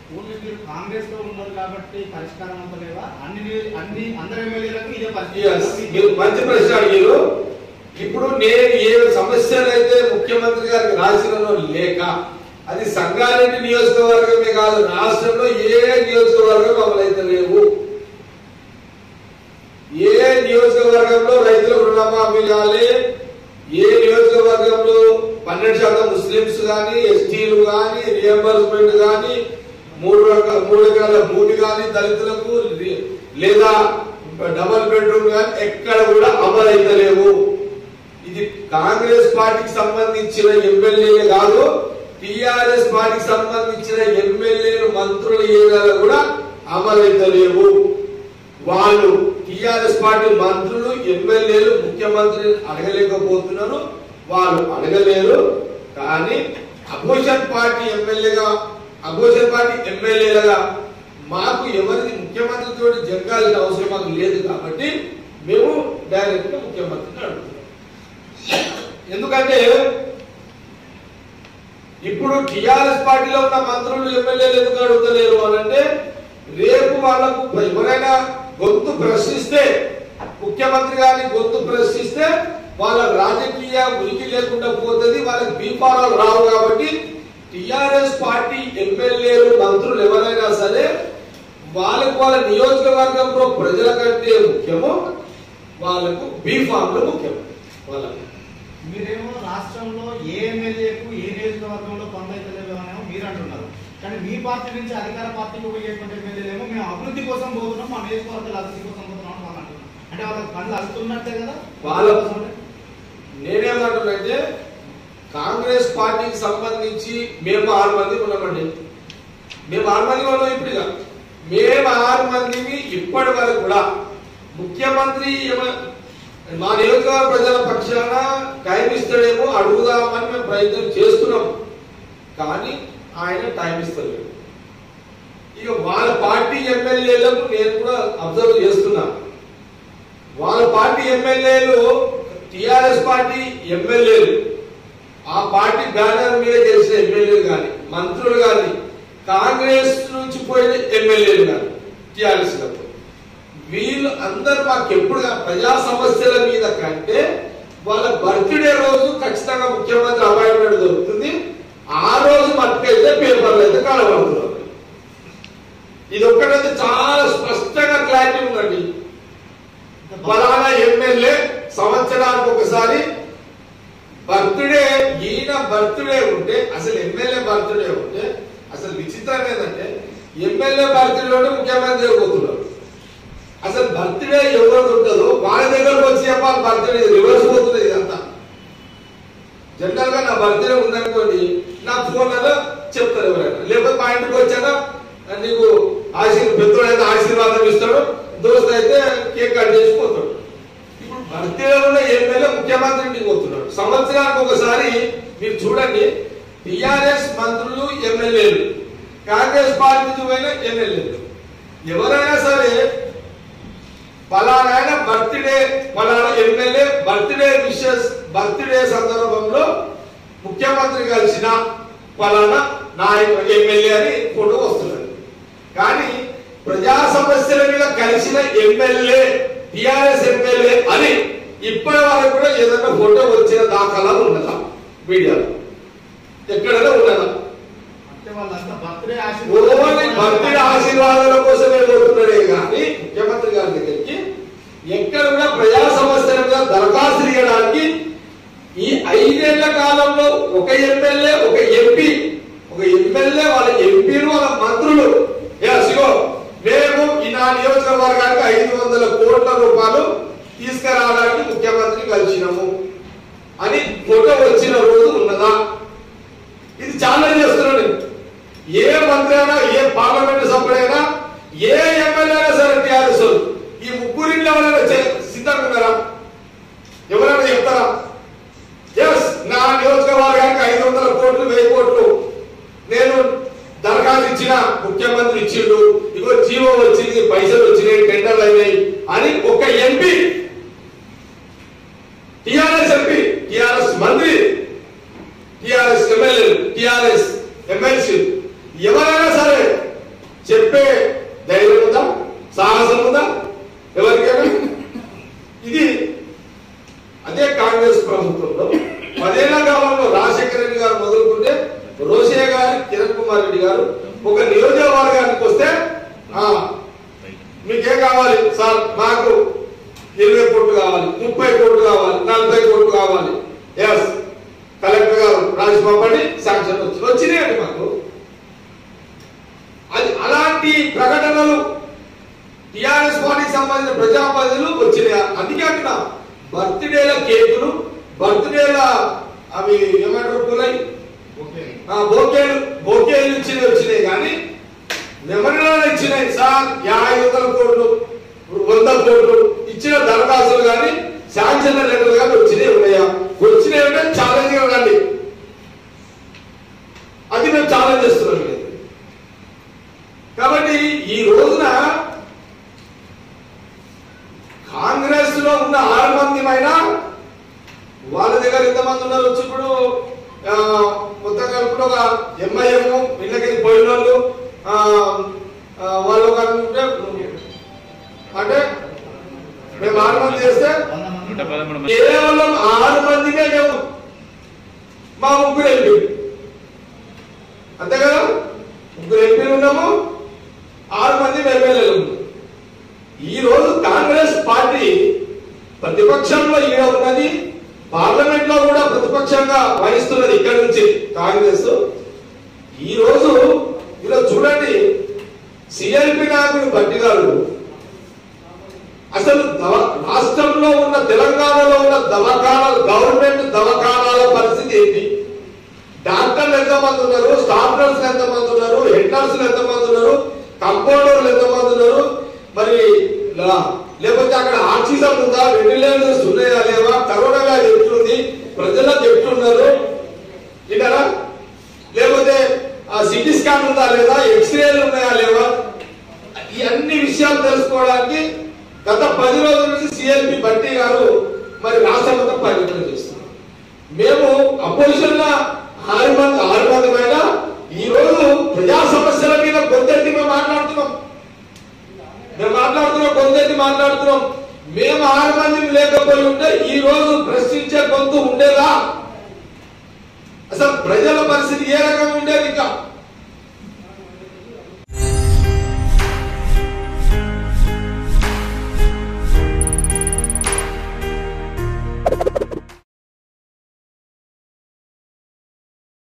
Only మీరు కాంగ్రెస్ లో ఉన్నారు కాబట్టి పరిష్కారం అవుతలేదా అన్ని ని- అన్ని అందరి ఎమ్మెల్యేలకు ఇదే Yes. పరిస్థితి మీరు మంచి ప్రశ్న అడిగారు ఇప్పుడు నేను ఏ సమస్యలు అయితే ముఖ్యమంత్రి గారికి రాసినలో లేక అది సంగారెడ్డి నియోజకవర్గమే కాదు రాష్ట్రంలో ఏ నియోజకవర్గం అమలైతే లేవు ఏ నియోజకవర్గంలో రైతులకు రుణమాఫీ కావాలి ఏ నియోజకవర్గంలో పన్నెండు శాతం ముస్లింస్ కానీ ఎస్టీలు కానీ రియంబర్స్మెంట్ కానీ మూడు రకాల మూడు ఎకరాల భూమి కానీ దళితులకు లే- లేదా డబల్ బెడ్రూమ్ కానీ ఎక్కడ కూడా అమలు అయితలేవు ఇది కాంగ్రెస్ పార్టీకి సంబంధించిన ఎమ్మెల్యేలే కాదు టిఆర్ఎస్ పార్టీకి సంబంధించిన ఎమ్మెల్యేలు మంత్రుల ఏరియాలో కూడా అమలైతలేవు వాళ్ళు టిఆర్ఎస్ పార్టీ మంత్రులు ఎమ్మెల్యేలు ముఖ్యమంత్రి అడగలేకపోతున్నారు వాళ్ళు అడగలేరు కానీ అపోజిషన్ పార్టీ ఎమ్మెల్యేగా అపోజిషన్ పార్టీ ఎమ్మెల్యేలుగా మాకు ఎవరిని ముఖ్యమంత్రితో జరగాల్సిన అవసరం మాకు లేదు కాబట్టి మేము డైరెక్ట్ గా ముఖ్యమంత్రిని అడుగుతున్నాం ఎందుకంటే ఇప్పుడు టిఆర్ఎస్ పార్టీలో ఉన్న మంత్రులు ఎమ్మెల్యేలు ఎందుకు అడుగుతలేరు అని అంటే రేపు వాళ్ళకు ఎవరైనా గొంతు ప్రశ్నిస్తే ముఖ్యమంత్రి గారిని గొంతు ప్రశ్నిస్తే వాళ్ళ రాజకీయ ఉనికి లేకుండా పోతుంది వాళ్ళకి బీఫారాలు రావు కాబట్టి టిఆర్ఎస్ పార్టీ ఎమ్మెల్యేలు మంత్రులు ఎవరైనా సరే వాళ్ళకు వాళ్ళ నియోజకవర్గంలో ప్రజల కంటే ముఖ్యము వాళ్ళకు బీఫామ్లు ముఖ్యం వాళ్ళకు మీరేమో రాష్ట్రంలో ఏ ఎమ్మెల్యేకు ఏ నియోజకవర్గంలో పనులైతలేవు అనేమో మీరు అంటున్నారు కానీ మీ పార్టీ నుంచి అధికార పార్టీకి పోయేటువంటి ఎమ్మెల్యేలేమో మేము అభివృద్ధి కోసం పోతున్నాం మా నియోజకవర్గాల అభివృద్ధి కోసం పోతున్నాం అని వాళ్ళు అంటున్నారు అంటే వాళ్ళకి పనులు అలుస్తున్నట్టే కదా వాళ్ళ- నేనేమంటున్నానంటే కాంగ్రెస్ పార్టీకి సంబంధించి మేము ఆరు మంది ఉన్నామండి మేము ఆరు మంది ఉన్నాం ఇప్పుడు ఇక. మేము ఆరు మందిని ఇప్పటి వరకు కూడా ముఖ్యమంత్రి ఏమ- మా నియోజకవర్గ ప్రజల పక్షాన టైం ఇస్తాడేమో అడుగుదామని మేము ప్రయత్నం చేస్తున్నాం కానీ ఆయన టైం ఇస్తలేడు ఇక వాళ్ళ పార్టీ ఎమ్మెల్యేలకు నేను కూడా అబ్జర్వ్ చేస్తున్నా వాళ్ళ పార్టీ ఎమ్మెల్యేలు టిఆర్ఎస్ పార్టీ ఎమ్మెల్యేలు ఆ పార్టీ బ్యానర్ మీద చేసిన ఎమ్మెల్యేలు కానీ మంత్రులు కానీ కాంగ్రెస్ నుంచి పోయిన ఎమ్మెల్యేలు కానీ టిఆర్ఎస్ లో వీళ్ళు అందరు మాకు ఎప్పుడు ప్రజా సమస్యల మీద కంటే వాళ్ళ బర్త్డే రోజు ఖచ్చితంగా ముఖ్యమంత్రి అపాయింట్మెంట్ దొరుకుతుంది ఆ రోజు మట్టుకైతే పేపర్లు అయితే కలబడుతున్నారు ఇది ఒక్కటైతే చాలా స్పష్టంగా క్లారిటీ ఉందండి ఫలానా ఎమ్మెల్యే సంవత్సరానికి ఒకసారి బర్త్డే ఈయన బర్త్డే ఉంటే అసలు ఎమ్మెల్యే బర్త్డే ఉంటే అసలు విచిత్రం ఏంటంటే ఎమ్మెల్యే బర్త్డే ముఖ్యమంత్రి పోతున్నారు అసలు బర్త్డే ఎవరు ఉంటుందో వాళ్ళ దగ్గరకు వచ్చి చెప్పాలి బర్త్డే రివర్స్ పోతుంది ఇదంతా జనరల్ గా నా బర్త్డే ఉందనుకోండి నా ఫోన్లలో చెప్తారు ఎవరైనా లేకపోతే మా ఇంటికి వచ్చాక నీకు ఆశీర్ పెద్దోడైతే ఆశీర్వాదం ఇస్తాడు దోస్త్ అయితే కేక్ కట్ చేసి పోతాడు ఇప్పుడు బర్త్డే ఉన్న ఎమ్మెల్యే ముఖ్యమంత్రి ఇంటికి పోతున్నాడు సంవత్సరానికి ఒకసారి మీరు చూడండి టిఆర్ఎస్ మంత్రులు ఎమ్మెల్యేలు కాంగ్రెస్ పార్టీ నుంచి పోయిన ఎమ్మెల్యేలు ఎవరైనా సరే పలానా బర్త్డే పలానా ఎమ్మెల్యే బర్త్డే విషెస్ బర్త్డే సందర్భంలో ముఖ్యమంత్రి కలిసిన పలానా నాయకు ఎమ్మెల్యే అని ఫోటో వస్తున్నది కానీ ప్రజా సమస్యల మీద కలిసిన ఎమ్మెల్యే టిఆర్ఎస్ ఎమ్మెల్యే అని ఇప్పటి వరకు కూడా ఏదైనా ఫోటో వచ్చిన దాఖలాలు ఉన్నదా మీడియాలో ఎక్కడైనా ఉన్నదా అంటే వాళ్ళంతా బర్త్డే ఓన్లీ భక్తుడి ఆశీర్వాదాల కోసమే పోతున్నాడే కానీ ముఖ్యమంత్రి గారి దగ్గరికి ఎక్కడ కూడా ప్రజా సమస్యల మీద దరఖాస్తు చేయడానికి ఈ ఐదేళ్ల కాలంలో ఒక ఎమ్మెల్యే ఒక ఎంపీ ఒక ఎమ్మెల్యే వాళ్ళ ఎంపీలు వాళ్ళ మంత్రులు yes, ఇగో మేము ఈ నా నియోజకవర్గానికి ఐదు వందల కోట్ల రూపాయలు తీసుకురావడానికి ముఖ్యమంత్రి కలిసినాము అని ఫోటో వచ్చిన రోజు ఉన్నదా ఇది చాలా చేస్తున్నాను నేను. ఏ మంత్రి అయినా ఏ పార్లమెంట్ సభ్యుడైనా ఏ ఎమ్మెల్యే అయినా సరే టీఆర్ఎస్ వాళ్ళు. ఈ ముగ్గురింట్లో ఎవరైనా చే- సిద్ధంగా ఉన్నారా ఎవరైనా చెప్తారా ఎస్ నా నియోజకవర్గానికి ఐదు వందల కోట్లు వెయ్యి కోట్లు నేను దరఖాస్తు ఇచ్చిన ముఖ్యమంత్రి ఇచ్చిండు ఇగో జీవో వచ్చింది పైసలు వచ్చినాయి టెండర్లు అయినాయి అని ఒక ఎంపీ టిఆర్ఎస్ ఎంపీ టిఆర్ఎస్ మంత్రి టిఆర్ఎస్ ఎమ్మెల్యేలు టిఆర్ఎస్ ఎమ్మెల్సీ ఎవరైనా సరే కాంగ్రెస్ ప్రభుత్వంలో పదేళ్ల కాలంలో రాజశేఖర రెడ్డి గారు మొదలుకుంటే రోషయ్య గారు కిరణ్ కుమార్ రెడ్డి గారు ఒక నియోజకవర్గానికి వస్తే ఆ, మీకేం కావాలి సార్ మాకు ఇరవై కోట్లు కావాలి ముప్పై కోట్లు కావాలి నలభై కోట్లు కావాలి ఎస్ కలెక్టర్ గారు రాసి పంపండి శాంక్షన్ వచ్చింది వచ్చినాయండి మాకు అది అలాంటి ప్రకటనలు టిఆర్ఎస్ పార్టీకి సంబంధించిన ప్రజాప్రతినిధులు వచ్చినాయి అందుకే అంటున్నా బర్త్డేల కేకులు బర్త్డేల అవి ఏమంటారు పూలై ఓకే ఆ బోకేలు బోకేలు ఇచ్చినవి వచ్చినాయి కానీ మెమరీలు ఇచ్చినాయి సార్ యాభై వందల కోట్లు వంద కోట్లు ఇచ్చిన దరఖాస్తులు కానీ శాంక్షన్ లెటర్లు కానీ వచ్చినాయి ఉన్నాయా వచ్చినాయి అంటే ఛాలెంజ్ రండి అది మేము ఛాలెంజ్ చేస్తున్నాం ఇది. కాబట్టి ఈ రోజున కాంగ్రెస్ లో ఉన్న ఆరు మంది అయినా వాళ్ళ దగ్గర ఎంతమంది ఉన్నారు వచ్చి ఇప్పుడు ఆ, మొత్తం కలుపుకుంటే ఒక ఎంఐఎం ఇళ్ళకి పోయిన వాళ్ళు ఆ, ఆ, వాళ్ళు ఒక అనుకుంటే అంటే మేము ఆరు మంది చేస్తే వంద మంది నూట పదమూడు మంది కేవలం ఆరు మందికే మేము మా ముగ్గురు ఎంపీలు అంతే కదా ముగ్గురు ఎంపీలు ఉన్నాము ఆరు మంది ఎమ్మెల్యేలు ఉన్నాము. ఈ రోజు కాంగ్రెస్ పార్టీ ప్రతిపక్షంలో ఈడ ఉన్నది పార్లమెంట్ లో కూడా ప్రతిపక్షంగా వహిస్తున్నది ఇక్కడ నుంచి కాంగ్రెస్ ఈ రోజు ఇలా చూడండి సిఎల్పి నాయకుడు భట్టి గారు అసలు దవ- రాష్ట్రంలో ఉన్న తెలంగాణలో ఉన్న దవాఖానాలు గవర్నమెంట్ దవాఖానాల పరిస్థితి ఏంటి డాక్టర్లు ఎంతమంది ఉన్నారు స్టాఫ్ నర్సులు ఎంతమంది ఉన్నారు హెడ్ నర్సులు ఎంతమంది ఉన్నారు కంపౌండర్లు ఎంతమంది ఉన్నారు మరి లా- లేకపోతే అక్కడ ఆక్సిజన్ ఉందా వెంటిలేటర్స్ ఉన్నాయా లేవా కరోనా వ్యాధి ఎట్లుంది ప్రజలకు ఎట్లున్నారు విన్నారా లేకపోతే సిటీ స్కాన్ ఉందా లేదా ఎక్స్రేలు ఉన్నాయా లేవా ఈ అన్ని విషయాలు తెలుసుకోవడానికి గత పది రోజుల నుంచి సిఎల్పి బట్టి గారు మరి రాష్ట్రం మొత్తం పర్యటన చేస్తున్నారు మేము అపోజిషన్ లో ఆరు మంది ఆరు మంది పైన ఈ రోజు ప్రజా సమస్యల మీద గొంతెత్తి మేము మాట్లాడుతున్నాం మేము మాట్లాడుతున్నాం గొంతెత్తి మాట్లాడుతున్నాం మేము ఆరు మంది లేకపోయి ఉంటే ఈ రోజు ప్రశ్నించే గొంతు ఉండేదా అసలు ప్రజల పరిస్థితి ఏ రకంగా ఉండేది ఇంకా